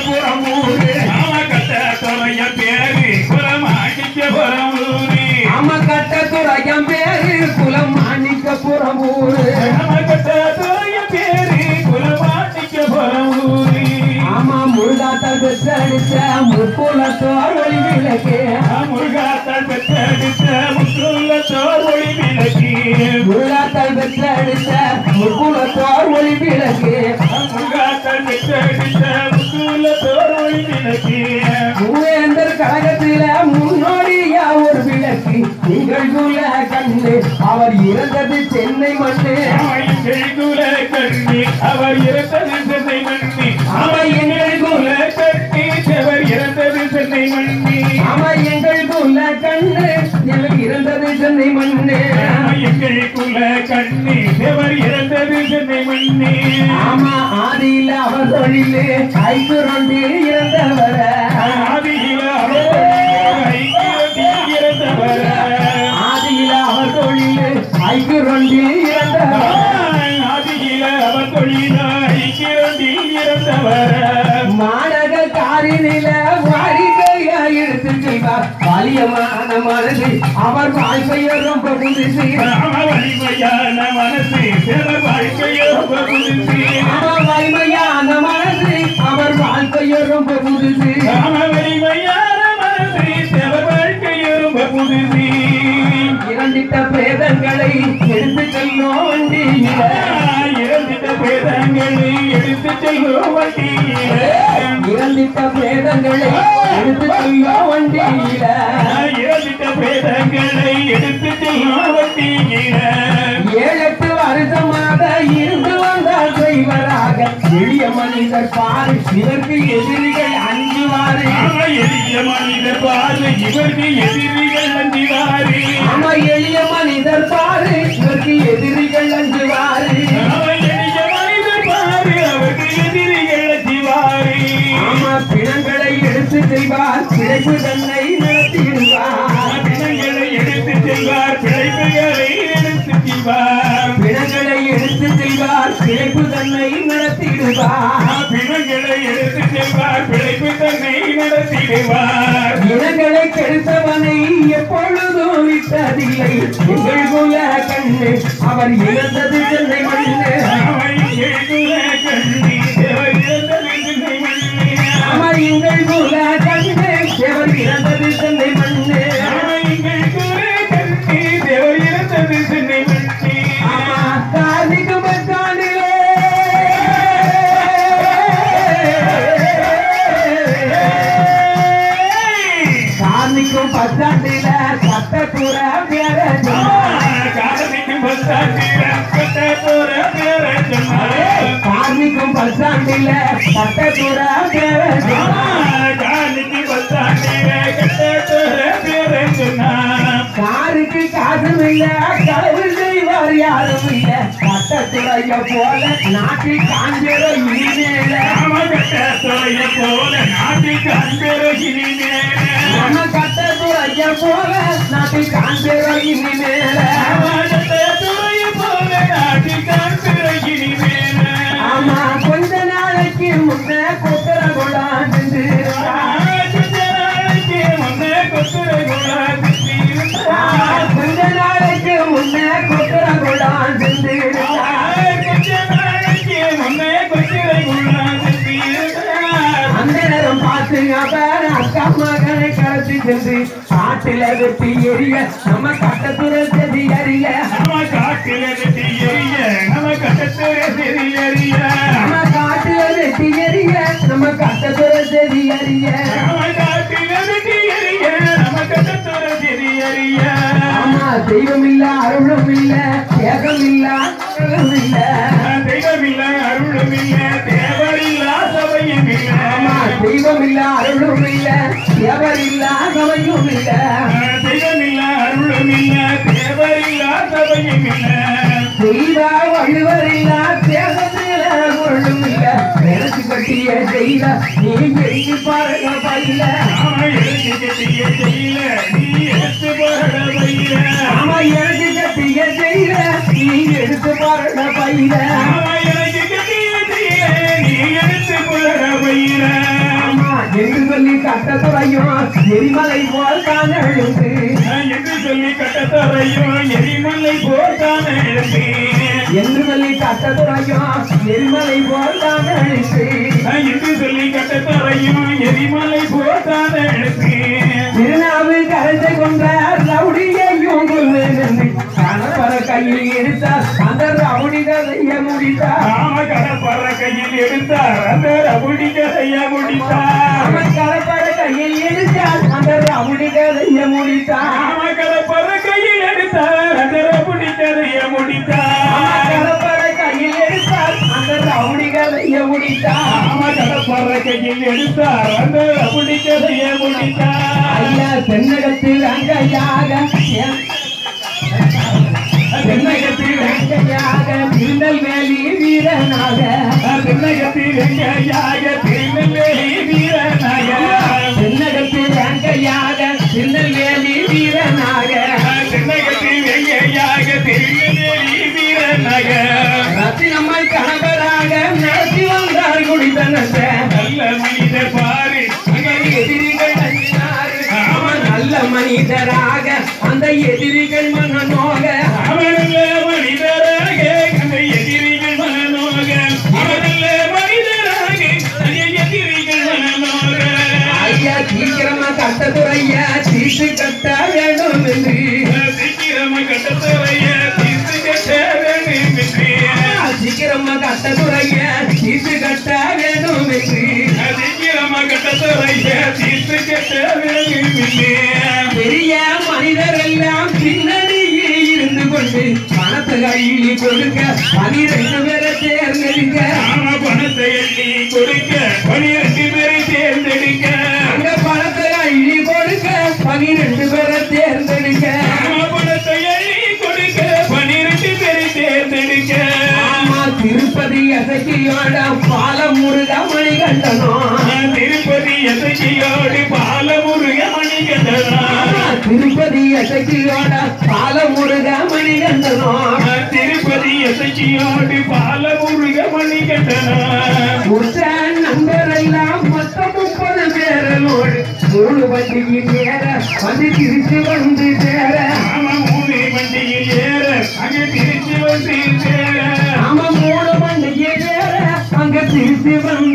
மாணிக்கபுரம் ஊரு ஆமா கட்ட துறைய பேரு குலமாணிக்கபுரம் ஊரு ஆமா கட்டத்துறையம் பேரு குலம் மாணிக்கபுரம் ஊரு ஆமா கட்ட துறைய பேரு குலமாணிக்கபுரம் ஊரு ஆமா முருகாத்தால் பெற்றடிச்ச முக்குலத்தோர் ஒளி விளக்கு முருகாத்தால் பெற்றெடுத்த முற்றுள்ள சோர் ஒளி விளக்கி முருகாத்தால் பெற்றடிச்ச முக்குலத்தோர் ஒளி விளக்கு முருகாத்தால் பெற்றெடுத்த முற்றுள்ள சோர் ஒளி விளக்கி மூவேந்தர் கழகத்தில முன்னோடியா ஒரு விளக்கு நிகழ்வுல கண்ணு அவர் இறந்தது சென்னை மண்ணு குல கண்ணி அவர் இறந்தது சென்னை மண்ணி அவர் எங்கள் குல கண்ணி அவர் இறந்தது சென்னை மண்ணி ஆமா எங்கள் குல கண்ணு எனக்கு இறந்தது சென்னை மண்ணு எங்கள் குல கண்ணி அவர் இறந்தது சென்னை மண்ணி ஆமா ஆதியில அவர் தொழிலு ஐக்குரொண்டு இறந்தவர ஆதியில அவர் ஐக்கியத்தில் இறந்தவர் ஆதியில அவர் தொழிலு ஐக்குரொண்டு இறந்தவர் ஆதியில அவர் தொழிலாய் கிரண்டில் இறந்தவர் மாநக காரினில வாரிகையா எடுத்து செய்வார் வலியமான மனது அவர் வாழ்க்கையை ரொம்ப புதுசு ராம வலிமையான மனசு சிலர் வாழ்க்கையோ பகுதி அவர் வலிமையான மனது அவர் வாழ்க்கையை ரொம்ப புதுசு ராம வலிமையான மனசு சிலர் வாழ்க்கையோ பகுதி இரண்டிட்ட பிரேதங்களை எடுத்து செல்லும் வண்டியில இறந்திட்ட பேதங்களை எடுத்து செல்லும் வண்டியில இரண்டிட்ட பிரேதங்களை எடுத்து செல்லும் வண்டியில இறந்திட்ட பேதங்களை எடுத்து செல்லும் வண்டியில ஏழெட்டு வருஷமாக இருந்து வந்தார் செய்வராக எளிய மனிதர் பாரு இதற்கு எதிரிகள் அஞ்சுவாரு ஆமா, எளிய மனிதர் பாரு இவருக்கு எதிரிகள் அஞ்சிவாரு ஆமா எளிய மனிதர் பாரு இதற்கு எதிரிகள் அஞ்சுவாரு ஆமா, எளிய மனிதர் பாரு அவருக்கு எதிரிகள் அஞ்சிவாரு ஆமா பிணங்களை எடுத்து செய்வார் பிழைப்பு தன்னை நடத்திடுவார் பிணங்களை எடுத்து செல்வார் பிழைப்புகளை எடுத்து செல்வார் பிணங்களை எடுத்து செய்வார் பிழைப்பு தன்னை நடத்திடுவார் பிணங்களை எடுத்து செல்வார் பிழைப்பு தன்னை நடத்திடுவார் இனங்களை கெடுத்தவனை எப்பொழுதும் விட்டதில்லை எங்கள் குல கண்ணு அவர் இழந்தது சென்னை மண்ணு அவன் எழுதுல கண்ணி தேவர் இறந்தது சிந்தை மண்ணே. அவர் எங்கள் குல கண்ணு அவர் இழந்தது சென்னை மண்ணு அவன் எங்கள் குல கண்ணி தேவர் இறந்தது சிந்தை மண்ணே. ஆமா கார்த்திக பத்தாண்டிலே கார்த்திக்கும் பத்தாண்டில சட்டப்புற பேர காதலிக்கும் பத்தாண்டில கட்ட போற பேர சொன்னார். கார்த்திக்கும் பத்தாண்டில சட்டப்புற பேர காதலிக்கும் பத்தாண்டில கட்ட போற பேர சொன்னார். காருக்கு காசும் இல்ல களவு செய்வார் யாரும் இல்ல சட்டத்துறைய போல நாட்டில் காஞ்சர இனிமேல நாம கட்ட துறைய போல நாட்டுக்கு அன்பெருகினி மேல நம்ம கட்டத்துறைய போல நாட்டில் காஞ்சர இனிமேல ஆமா கொஞ்ச நாளைக்கு முன்ன கொத்தர கொண்டாந்து கொஞ்ச நாளைக்கு முன்ன கொத்தர கொண்டாந்து அந்த நேரம் பார்த்து அவர் அக்கா மகனை கடத்தி சென்று காட்டில வெட்டி எரிய நம்ம கட்டத்துறை செதி அறிய நம்ம காட்டுல வெட்டி எரிய நம்ம கட்டத்துறை செதி அறிய ஆமா தெய்வம் இல்ல அருளும் இல்ல ஏகம் இல்ல அருளும் இல்ல தெய்வமில்லை அருளுமில்லை தேவரில்லா சபையுமில்லை ஆமா தெய்வம் இல்ல அருளும் இல்ல எவர் இல்ல சபையும் இல்ல தெய்வமில்லை அருளுமில்லை தேவரில்லா சபையுமில்லை தெய்வ வள்ளுவர் இல்ல தேசத்தில பொருளும் இல்ல நினைச்சு கட்டிய தெய்வ நீ எண்ணி பாருங்க பையில ஆமா எழுதி கட்டிய செய்யல நீ எடுத்து போட வையில ஆமா எனக்கு கட்டிய தெய்வ நீ எடுத்து பாருங்க பையில ஆமா எனக்கு கட்டிய செய்யல நீ எடுத்து போட வையில கட்டத்துறையும் எரிமலை போல் தான் எழுந்து என்று சொல்லி கட்டத்தரையும் எரிமலை போட்டான என்று சொல்லி கட்டத்துறையும் எரிமலை போல் தான் எழுந்து என்று சொல்லி கட்டத்தரையும் எரிமலை போட்டான திருநாவு கரைந்து கொண்ட ரவுடியையும் கொண்டு கணவர கையில் எடுத்தார் அந்த ரவுடிகள் செய்ய முடித்தார் ராம கடப்பற கையில் எடுத்தார் அந்த ரபுடிக்க செய்ய முடித்தார் அவன் கணவர கையில் எடுத்தார் அந்த ரவுடிகள் செய்ய முடித்தார் ராம கடப்பற கையில் எடுத்தார் அந்த ரபுடிக்க செய்ய முடித்தார் கணவர கையில் எடுத்தார் அந்த ரவுடிகள் செய்ய முடித்தார் ராம கடப்பற கையில் எடுத்தார் அந்த ரபுடிக்க செய்ய முடித்தார் ஐயா தென்னகத்தில் அங்கையாக தென்னகத்தில் அங்கையாக திருநெல்வேலி வீரனாக தென்னகத்தில் எங்கையாக திருநெல்வேலி வீரனாக தென்னகத்தில் அங்கையாக திருநெல்வேலி வீரனாக தென்னகத்தில் எங்கையாக திருநெல்வேலி வீரனாக ரத்தினம்மை கணவராக நடத்தி வந்தார் குடித்தனத்த நல்ல மனிதர் பாரு எதிரிகள் அஞ்சினார் அவன் நல்ல மனிதராக அந்த எதிரிகள் மனநோக அவனல்ல மனிதராக அந்த எதிரிகள் மனநோக அவனல்ல மனிதராக அந்த எதிரிகள் மனநோக ஐயா சீக்கிரமா கட்டத்துறைய சீட்டு கட்ட வேண்டும் என்று சீக்கிரமா கட்டத்துறைய தீர்த்து கட்ட வேண்டும் என்று சீக்கிரமா கட்டத்துறைய சீட்டு கட்ட வேண்டும் என்று சீக்கிரமா கட்டத்துறைய தீர்த்து கட்ட வேண்டும் என்று பெரிய மனிதர் எல்லாம் பின்னணியில் இருந்து கொண்டு பணத்தை கையில் கொடுக்க பனிரெண்டு பேரை தேர்ந்தெடுக்க நாம பணத்தை எண்ணி கொடுக்க பனிரெண்டு பேரை தேர்ந்தெடுக்க அந்த பணத்தை கையில் கொடுக்க பனிரெண்டு பேரை தேர்ந்தெடுக்க நாம பணத்தை எண்ணி கொடுக்க பனிரெண்டு பேரை தேர்ந்தெடுக்க ஆமா திருப்பதி அசைக்கியோட பாலமுருக மணிகண்டனோ திருப்பதி எசையோடு பாலமுருக மணிகண்டனா ஆமா, திருப்பதி அசைக்கியோட பாலமுருக மணிகண்டனோ திருப்பதி எசையோடு பாலமுருக மணிகண்டனா உற்ற நண்பரெல்லாம் மொத்தம் முப்பது பேரலோடு மூணு வண்டியில் ஏற வந்து திருச்சி வந்து சேர நாம மூணு வண்டியில் ஏற அங்கே திருச்சி வந்து சேர நாம மூணு வண்டியில் ஏற அங்க திருச்சி வந்து